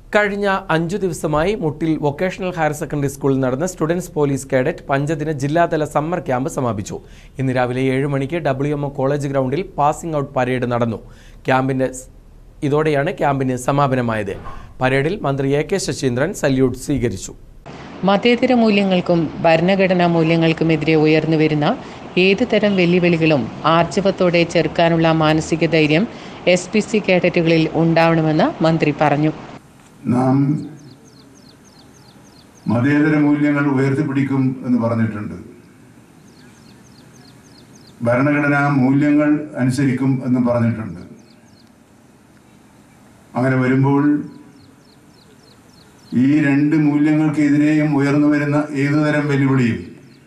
കഴിഞ്ഞ അഞ്ചു ദിവസമായി മുട്ടിൽ വൊക്കേഷണൽ ഹയർ സെക്കൻഡറി സ്കൂളിൽ നടന്ന സ്റ്റുഡൻസ് പോലീസ് കേഡറ്റ് പഞ്ചദിന ജില്ലാതല സമ്മർ ക്യാമ്പ് സമാപിച്ചു ഇന്ന് രാവിലെ ഏഴ് മണിക്ക് ഡബ്ല്യു എം കോളേജ് ഗ്രൗണ്ടിൽ പാസിംഗ് ഔട്ട് പരേഡ് നടന്നു ക്യാമ്പിന്റെ സ്- ഇതോടെയാണ് ക്യാമ്പിന് സമാപനമായത് പരേഡിൽ മന്ത്രി എ കെ ശശീന്ദ്രൻ സല്യൂട്ട് സ്വീകരിച്ചു മതേതര മൂല്യങ്ങൾക്കും ഭരണഘടനാ മൂല്യങ്ങൾക്കുമെതിരെ ഉയർന്നുവരുന്ന ഏത് തരം വെല്ലുവിളികളും ആർജവത്തോടെ ചെറുക്കാനുള്ള മാനസിക ധൈര്യം എസ് പി സി കേഡറ്റുകളിൽ ഉണ്ടാവണമെന്ന് മന്ത്രി പറഞ്ഞു നാം മതേതര മൂല്യങ്ങൾ ഉയർത്തിപ്പിടിക്കും എന്ന് പറഞ്ഞിട്ടുണ്ട് ഭരണഘടനാ മൂല്യങ്ങൾ അനുസരിക്കും എന്ന് പറഞ്ഞിട്ടുണ്ട് അങ്ങനെ വരുമ്പോൾ ഈ രണ്ട് മൂല്യങ്ങൾക്കെതിരെയും ഉയർന്നു വരുന്ന ഏതുതരം വെല്ലുവിളിയും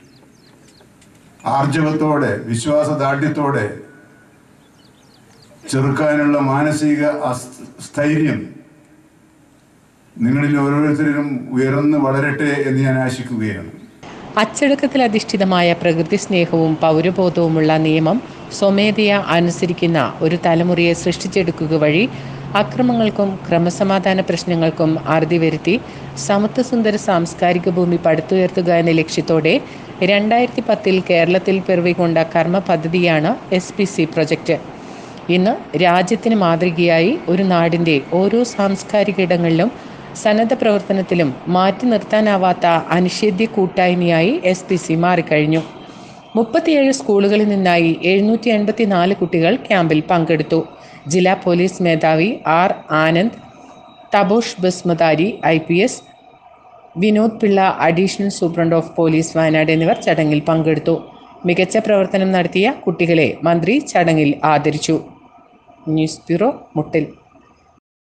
ആർജവത്തോടെ വിശ്വാസദാർഢ്യത്തോടെ ചെറുക്കാനുള്ള മാനസിക അസ്- സ്ഥൈര്യം നിങ്ങളിൽ ഓരോരുത്തരിലും ഉയർന്നു വളരട്ടെ എന്ന് ഞാൻ ആശിക്കുകയാണ് അച്ചടക്കത്തിൽ അധിഷ്ഠിതമായ പ്രകൃതി സ്നേഹവും പൗരബോധവുമുള്ള നിയമം സ്വമേധയാ അനുസരിക്കുന്ന ഒരു തലമുറയെ സൃഷ്ടിച്ചെടുക്കുക വഴി അക്രമങ്ങൾക്കും ക്രമസമാധാന പ്രശ്നങ്ങൾക്കും അറുതി വരുത്തി സമത്വസുന്ദര സാംസ്കാരിക ഭൂമി പടുത്തുയർത്തുക എന്ന ലക്ഷ്യത്തോടെ രണ്ടായിരത്തി പത്തിൽ കേരളത്തിൽ പിറവികൊണ്ട കർമ്മ പദ്ധതിയാണ് എസ് പി സി പ്രൊജക്റ്റ് ഇന്ന് രാജ്യത്തിന് മാതൃകയായി ഒരു നാടിൻ്റെ ഓരോ സാംസ്കാരിക ഇടങ്ങളിലും സന്നദ്ധ പ്രവർത്തനത്തിലും മാറ്റി നിർത്താനാവാത്ത അനിഷേധ്യ കൂട്ടായ്മയായി എസ് പി സി മാറിക്കഴിഞ്ഞു മുപ്പത്തിയേഴ് സ്കൂളുകളിൽ നിന്നായി എഴുന്നൂറ്റി എൺപത്തി നാല് കുട്ടികൾ ക്യാമ്പിൽ പങ്കെടുത്തു ജില്ലാ പോലീസ് മേധാവി R Anand Tapos Basumatary I P S Vinod Pillai additional superintendent of police Wayanad എന്നിവർ ചടങ്ങിൽ പങ്കെടുത്തു മികച്ച പ്രവർത്തനം നടത്തിയ കുട്ടികളെ മന്ത്രി ചടങ്ങിൽ ആദരിച്ചു ന്യൂസ് ബ്യൂറോ മുട്ടിൽ